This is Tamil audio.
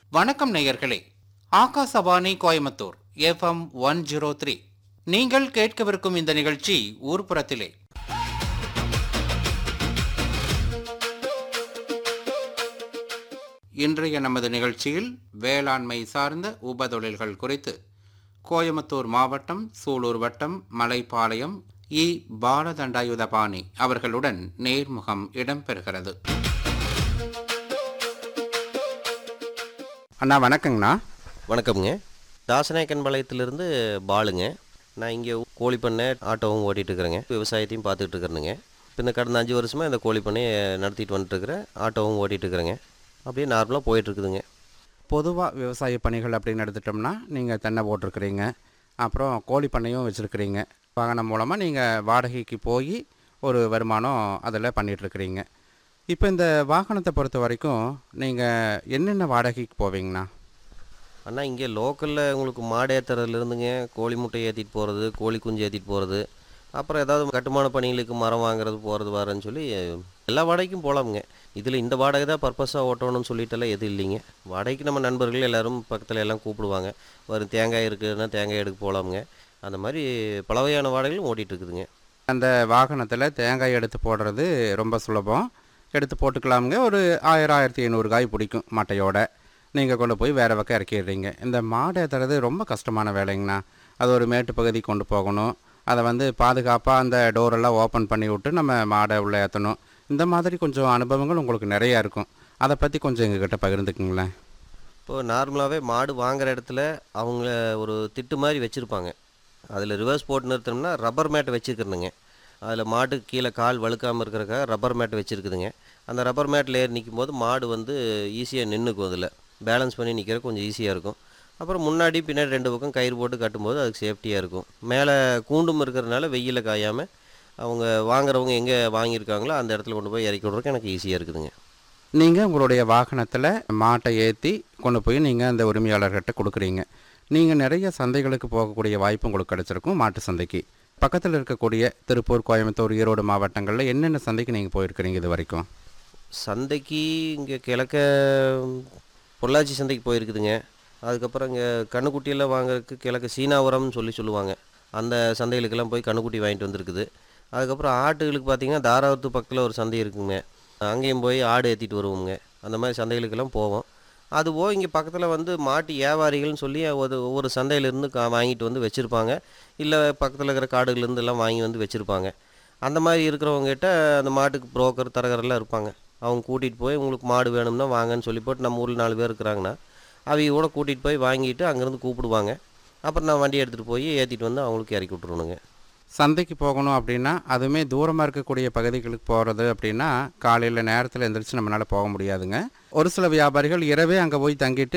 வணக்கம் நேயர்களே Akashvani Coimbatore FM one zero three நீங்கள் கேட்கவிருக்கும் இந்த நிகழ்ச்சி ஊர்ப்புறத்திலே இன்றைய நமது நிகழ்ச்சியில் வேளாண்மை சார்ந்த உபதொழில்கள் குறித்து கோயம்புத்தூர் மாவட்டம் சூலூர் வட்டம் மலைப்பாளையம் இ பாலதண்டாயுதபாணி அவர்களுடன் நேர்முகம் இடம்பெறுகிறது அண்ணா வணக்கங்கண்ணா வணக்கம்ங்க தாசநாயக்கன்பாளையத்திலிருந்து பாலுங்க நான் இங்கே கோழி பண்ணை ஆட்டோவும் ஓட்டிகிட்டு இருக்கிறேங்க விவசாயத்தையும் பார்த்துட்டு இருக்கிறேனுங்க இப்போ இந்த கடந்த அஞ்சு வருஷமாக இந்த கோழி பண்ணையை நடத்திட்டு வந்துட்டுருக்கிறேன் ஆட்டோவும் ஓட்டிகிட்டு இருக்கிறேங்க அப்படியே நார்மலாக போயிட்டுருக்குதுங்க பொதுவாக விவசாய பணிகள் அப்படின்னு எடுத்துட்டோம்னா நீங்கள் தென்னை போட்டிருக்கிறீங்க அப்புறம் கோழி பண்ணையும் வச்சுருக்கிறீங்க வாகனம் மூலமாக நீங்கள் வாடகைக்கு போய் ஒரு வருமானம் அதில் பண்ணிகிட்ருக்கிறீங்க இப்போ இந்த வாகனத்தை பொறுத்த வரைக்கும் நீங்கள் என்னென்ன வாடகைக்கு போவீங்கண்ணா அண்ணா இங்கே லோக்கலில் உங்களுக்கு மாடு ஏற்றுறதுலேருந்துங்க கோழி முட்டை ஏற்றிட்டு போகிறது கோழி குஞ்சு ஏற்றிட்டு போகிறது அப்புறம் ஏதாவது கட்டுமான பணிகளுக்கு மரம் வாங்குறது போகிறது வரேன்னு சொல்லி எல்லா வாடகைக்கும் போகலாமுங்க இதில் இந்த வாடகை தான் பர்பஸாக ஓட்டணும்னு சொல்லிட்டெல்லாம் எதுவும் இல்லைங்க வாடகைக்கு நம்ம நண்பர்கள் எல்லாரும் பக்கத்தில் எல்லாம் கூப்பிடுவாங்க ஒரு தேங்காய் இருக்குதுன்னா தேங்காய் எடுக்க போகலாமுங்க அந்த மாதிரி பல வகையான வாடகைகளும் ஓட்டிகிட்டு இருக்குதுங்க அந்த வாகனத்தில் தேங்காய் எடுத்து போடுறது ரொம்ப சுலபம் எடுத்து போட்டுக்கலாமுங்க ஒரு ஆயிரம் ஆயிரத்தி ஐநூறு காய் பிடிக்கும் மட்டையோட நீங்கள் கொண்டு போய் வேறு பக்கம் இறக்கிடுறீங்க இந்த மாடு ஏற்றுறது ரொம்ப கஷ்டமான வேலைங்கண்ணா அது ஒரு மேட்டு பகுதி கொண்டு போகணும் அதை வந்து பாதுகாப்பாக அந்த டோரெல்லாம் ஓப்பன் பண்ணி விட்டு நம்ம மாடை உள்ளே ஏற்றணும் இந்த மாதிரி கொஞ்சம் அனுபவங்கள் உங்களுக்கு நிறையா இருக்கும் அதை பற்றி கொஞ்சம் எங்ககிட்ட பகிர்ந்துக்குங்களேன் இப்போது நார்மலாகவே மாடு வாங்குற இடத்துல அவங்க ஒரு திட்டு மாதிரி வச்சுருப்பாங்க அதில் ரிவர்ஸ் போட்டு நிறுத்தணும்னா ரப்பர் மேட் வச்சுருக்குறதுங்க அதில் மாட்டுக்கு கீழே கால் வழுக்காமல் இருக்கிறக்காக ரப்பர் மேட் வச்சுருக்குதுங்க அந்த ரப்பர் மேட்டில் ஏறி நிற்கும் போது மாடு வந்து ஈஸியாக நின்றுக்கும் அதில் பேலன்ஸ் பண்ணி நிற்கிற கொஞ்சம் ஈஸியாக இருக்கும் அப்புறம் முன்னாடி பின்னாடி ரெண்டு பக்கம் கயிறு போட்டு கட்டும்போது அதுக்கு சேஃப்டியாக இருக்கும் மேலே கூண்டும் இருக்கிறதுனால வெயிலில் காயாமல் அவங்க வாங்குறவங்க எங்கே வாங்கியிருக்காங்களோ அந்த இடத்துல கொண்டு போய் இறக்கி விட்றதுக்கு எனக்கு ஈஸியாக இருக்குதுங்க நீங்கள் உங்களுடைய வாகனத்தில் மாட்டை ஏற்றி கொண்டு போய் நீங்கள் அந்த உரிமையாளர்கிட்ட கொடுக்குறீங்க நீங்கள் நிறைய சந்தைகளுக்கு போகக்கூடிய வாய்ப்பு உங்களுக்கு கிடச்சிருக்கும் மாட்டு சந்தைக்கு பக்கத்தில் இருக்கக்கூடிய திருப்பூர் கோயம்புத்தூர் ஈரோடு மாவட்டங்களில் என்னென்ன சந்தைக்கு நீங்கள் போயிருக்கிறீங்க இது வரைக்கும் சந்தைக்கு இங்கே கிழக்க பொள்ளாச்சி சந்தைக்கு போயிருக்குதுங்க அதுக்கப்புறம் இங்கே கண்ணுக்குட்டியெல்லாம் வாங்குறதுக்கு கிழக்கு சீனாபுரம்னு சொல்லி சொல்லுவாங்க அந்த சந்தைகளுக்கெல்லாம் போய் கண்ணுக்குட்டி வாங்கிட்டு வந்திருக்குது அதுக்கப்புறம் ஆட்டுகளுக்கு பார்த்தீங்கன்னா தாராவத்து பக்கத்தில் ஒரு சந்தை இருக்குங்க அங்கேயும் போய் ஆடு ஏற்றிட்டு வருவோங்க அந்த மாதிரி சந்தைகளுக்கெல்லாம் போவோம் அதுபோக இங்கே பக்கத்தில் வந்து மாட்டு வியாபாரிகள்னு சொல்லி ஒரு ஒவ்வொரு சந்தையிலேருந்து கா வாங்கிட்டு வந்து வச்சுருப்பாங்க இல்லை பக்கத்தில் இருக்கிற காடுகள்லேருந்து எல்லாம் வாங்கி வந்து வச்சுருப்பாங்க அந்த மாதிரி இருக்கிறவங்ககிட்ட அந்த மாட்டுக்கு புரோக்கர் தரகரெல்லாம் இருப்பாங்க அவங்க கூட்டிகிட்டு போய் உங்களுக்கு மாடு வேணும்னா வாங்கன்னு சொல்லி போட்டு நம்ம ஊரில் நாலு பேர் இருக்கிறாங்கன்னா அவங்க கூட கூட்டிகிட்டு போய் வாங்கிட்டு அங்கேருந்து கூப்பிடுவாங்க அப்புறம் நான் வண்டி எடுத்துகிட்டு போய் ஏற்றிட்டு வந்து அவங்களுக்கு இறக்கி விட்ருணுங்க சந்தைக்கு போகணும் அப்படின்னா அதுவுமே தூரமாக இருக்கக்கூடிய பகுதிகளுக்கு போகிறது அப்படின்னா காலையில் நேரத்தில் எந்திரிச்சு நம்மளால் போக முடியாதுங்க ஒரு சில வியாபாரிகள் இரவே அங்கே போய் தங்கிட்டு